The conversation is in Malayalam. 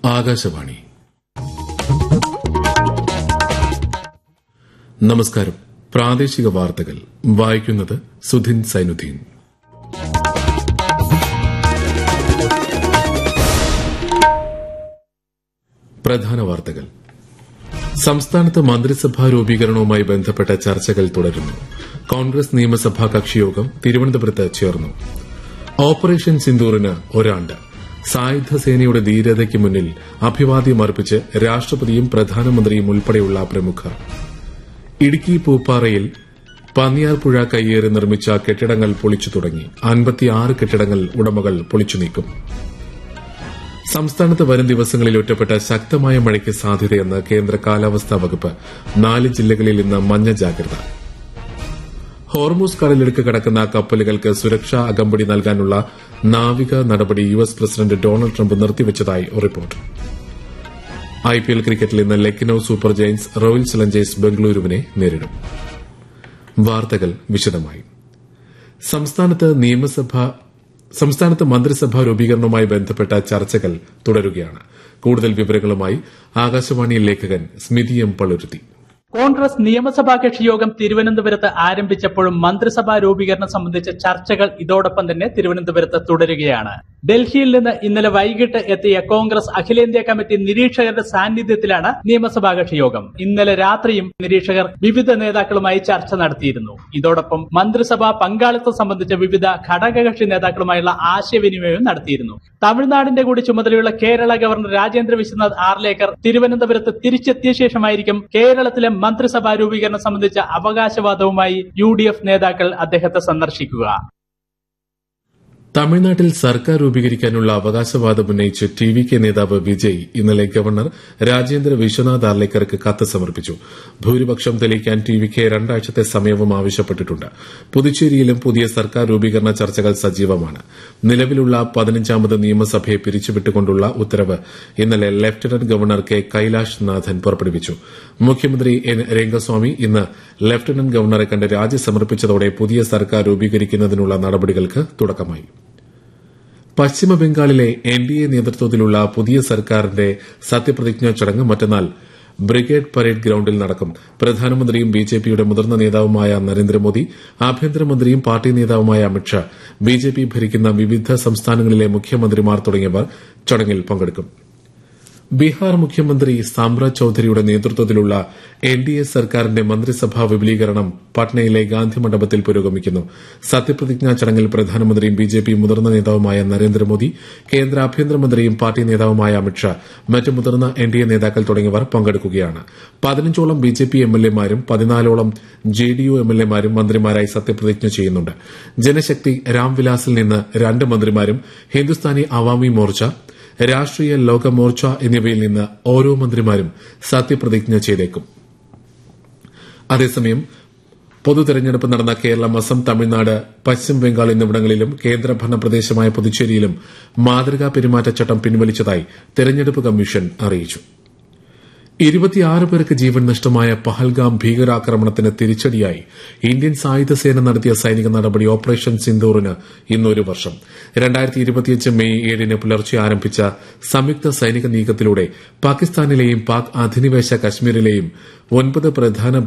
ആകാശവാണി നമസ്കാരം പ്രാദേശിക വാർത്തകൾ വായിക്കുന്നത് സുധിൻ സൈനുദ്ദീൻ പ്രധാന വാർത്തകൾ സംസ്ഥാനത്ത് മന്ത്രിസഭാ രൂപീകരണവുമായി ബന്ധപ്പെട്ട ചർച്ചകൾ തുടരുന്നു കോൺഗ്രസ് നിയമസഭാ കക്ഷിയോഗം തിരുവനന്തപുരത്ത് ചേർന്നു ഓപ്പറേഷൻ സിന്ദൂറിന് ഒരാണ്ട് സായുധ സേനയുടെ ധീരതയ്ക്ക് മുന്നിൽ അഭിവാദ്യം അർപ്പിച്ച് രാഷ്ട്രപതിയും പ്രധാനമന്ത്രിയും ഉൾപ്പെടെയുള്ള പ്രമുഖർ ഇടുക്കി പൂപ്പാറയിൽ പന്നിയാർപ്പുഴ കയ്യേറി നിർമ്മിച്ച കെട്ടിടങ്ങൾ പൊളിച്ചു തുടങ്ങി അൻപത്തിയാറ് കെട്ടിടങ്ങൾ ഉടമകൾ പൊളിച്ചു നീക്കും സംസ്ഥാനത്ത് വരും ദിവസങ്ങളിൽ ഒറ്റപ്പെട്ട ശക്തമായ മഴയ്ക്ക് സാധ്യതയെന്ന് കേന്ദ്ര കാലാവസ്ഥാ വകുപ്പ് നാല് ജില്ലകളിൽ ഇന്ന് മഞ്ഞ ജാഗ്രത ഹോർമൂസ് കടലിടുക്ക് കടക്കുന്ന കപ്പലുകൾക്ക് സുരക്ഷാ അകമ്പടി നൽകാനുള്ള നാവിക നടപടി U S president Donald Trump നിർത്തിവച്ചതായി റിപ്പോർട്ട് ഐപിഎൽ ക്രിക്കറ്റിൽ ഇന്ന് Lucknow super giants royal challengers ബംഗളൂരുവിനെ നേരിടും വാർത്തകൾ വിശദമായി സംസ്ഥാനത്ത് നിയമസഭ സംസ്ഥാനത്ത് മന്ത്രിസഭാ രൂപീകരണവുമായി ബന്ധപ്പെട്ട ചർച്ചകൾ തുടരുകയാണ് കൂടുതൽ വിവരങ്ങളുമായി ആകാശവാണി ലേഖകൻ സ്മിതി എം പളുരുത്തി കോൺഗ്രസ് നിയമസഭാ കക്ഷി യോഗം തിരുവനന്തപുരത്ത് ആരംഭിച്ചപ്പോഴും മന്ത്രിസഭാ രൂപീകരണം സംബന്ധിച്ച ചർച്ചകൾ ഇതോടൊപ്പം തന്നെ തിരുവനന്തപുരത്ത് തുടരുകയാണ് ഡൽഹിയിൽ നിന്ന് ഇന്നലെ വൈകിട്ട് എത്തിയ കോൺഗ്രസ് അഖിലേന്ത്യാ കമ്മിറ്റി നിരീക്ഷകരുടെ സാന്നിധ്യത്തിലാണ് നിയമസഭാ കക്ഷി യോഗം ഇന്നലെ രാത്രിയും നിരീക്ഷകർ വിവിധ നേതാക്കളുമായി ചർച്ച നടത്തിയിരുന്നു ഇതോടൊപ്പം മന്ത്രിസഭാ പങ്കാളിത്തം സംബന്ധിച്ച വിവിധ ഘടകകക്ഷി നേതാക്കളുമായുള്ള ആശയവിനിമയവും നടത്തിയിരുന്നു തമിഴ്നാടിന്റെ കൂടി ചുമതലയുള്ള കേരള ഗവർണർ രാജേന്ദ്ര വിശ്വനാഥ് ആർലേക്കർ തിരുവനന്തപുരത്ത് തിരിച്ചെത്തിയ ശേഷമായിരിക്കും കേരളത്തിലെ മന്ത്രിസഭാ രൂപീകരണം സംബന്ധിച്ച അവകാശവാദവുമായി യു ഡി എഫ് നേതാക്കൾ അദ്ദേഹത്തെ സന്ദർശിക്കുക തമിഴ്നാട്ടിൽ സർക്കാർ രൂപീകരിക്കാനുള്ള അവകാശവാദം ഉന്നയിച്ച് ടി വി കെ നേതാവ് വിജയ് ഇന്നലെ ഗവർണർ രാജേന്ദ്ര വിശ്വനാഥ് ആർലേക്കർക്ക് കത്ത് സമർപ്പിച്ചു ഭൂരിപക്ഷം തെളിയിക്കാൻ ടി വി കെ രണ്ടാഴ്ചത്തെ സമയവും ആവശ്യപ്പെട്ടിട്ടുണ്ട് പുതുച്ചേരിയിലും പുതിയ സർക്കാർ രൂപീകരണ ചർച്ചകൾ സജീവമാണ് നിലവിലുള്ള പതിനഞ്ചാമത് നിയമസഭയെ പിരിച്ചുവിട്ടുകൊണ്ടുള്ള ഉത്തരവ് ഇന്നലെ ലഫ്റ്റനന്റ് ഗവർണർ കെ കൈലാഷ് നാഥൻ പുറപ്പെടുവിച്ചു മുഖ്യമന്ത്രി എൻ രംഗസ്വാമി ഇന്ന് ലഫ്റ്റനന്റ് ഗവർണറെ കണ്ട് രാജി സമർപ്പിച്ചതോടെ പുതിയ സർക്കാർ രൂപീകരിക്കുന്നതിനുള്ള നടപടികൾക്ക് തുടക്കമായി പശ്ചിമബംഗാളിലെ എൻ ഡി എ നേതൃത്വത്തിലുള്ള പുതിയ സർക്കാരിന്റെ സത്യപ്രതിജ്ഞാ ചടങ്ങ് മറ്റന്നാൾ ബ്രിഗേഡ് പരേഡ് ഗ്രൌണ്ടിൽ നടക്കും പ്രധാനമന്ത്രിയും ബിജെപിയുടെ മുതിർന്ന നേതാവുമായ നരേന്ദ്രമോദി ആഭ്യന്തരമന്ത്രിയും പാർട്ടി നേതാവുമായ അമിത്ഷാ ബിജെപി ഭരിക്കുന്ന വിവിധ സംസ്ഥാനങ്ങളിലെ മുഖ്യമന്ത്രിമാർ തുടങ്ങിയവർ ചടങ്ങിൽ പങ്കെടുക്കും ബീഹാർ മുഖ്യമന്ത്രി സാമ്രാജ് ചൌധരിയുടെ നേതൃത്വത്തിലുള്ള എൻ ഡി എ സർക്കാരിന്റെ മന്ത്രിസഭാ വിപുലീകരണം പട്നയിലെ ഗാന്ധി മണ്ഡപത്തിൽ പുരോഗമിക്കുന്നു സത്യപ്രതിജ്ഞാ ചടങ്ങിൽ പ്രധാനമന്ത്രിയും ബിജെപി മുതിർന്ന നേതാവുമായ നരേന്ദ്രമോദി കേന്ദ്ര ആഭ്യന്തരമന്ത്രിയും പാർട്ടി നേതാവുമായ അമിത്ഷാ മറ്റ് മുതിർന്ന എൻ ഡി എ നേതാക്കൾ തുടങ്ങിയവർ പങ്കെടുക്കുകയാണ് പതിനഞ്ചോളം ബിജെപി എംഎൽഎമാരും പതിനാലോളം ജെ ഡി യു എംഎൽഎമാരും മന്ത്രിമാരായി സത്യപ്രതിജ്ഞ ചെയ്യുന്നുണ്ട് ജനശക്തി രാംവിലാസിൽ നിന്ന് രണ്ട് മന്ത്രിമാരും ഹിന്ദുസ്ഥാനി അവാമി മോർച്ച രാഷ്ട്രീയ ലോക മോർച്ച എന്നിവയിൽ നിന്ന് ഓരോ മന്ത്രിമാരും സത്യപ്രതിജ്ഞ ചെയ്തേക്കും അതേസമയം പൊതു തെരഞ്ഞെടുപ്പ് നടന്ന കേരളം അസം തമിഴ്നാട് പശ്ചിമ ബംഗാൾ എന്നിവിടങ്ങളിലും കേന്ദ്രഭരണ പ്രദേശമായ പുതുച്ചേരിയിലും മാതൃകാ പെരുമാറ്റച്ചട്ടം പിൻവലിച്ചതായി തെരഞ്ഞെടുപ്പ് കമ്മീഷൻ അറിയിച്ചു ഇരുപത്തിയാറ് പേർക്ക് ജീവൻ നഷ്ടമായ പഹൽഗാം ഭീകരാക്രമണത്തിന് തിരിച്ചടിയായി ഇന്ത്യൻ സായുധ സേന നടത്തിയ സൈനിക നടപടി ഓപ്പറേഷൻ സിന്ദൂറിന് ഇന്നൊരു വർഷം രണ്ടായിരത്തി ഇരുപത്തിയഞ്ച് മെയ് ഏഴിന് പുലർച്ചെ ആരംഭിച്ച സംയുക്ത സൈനിക നീക്കത്തിലൂടെ പാകിസ്ഥാനിലെയും പാക് അധിനിവേശ കശ്മീരിലെയും ഒൻപത് പ്രധാന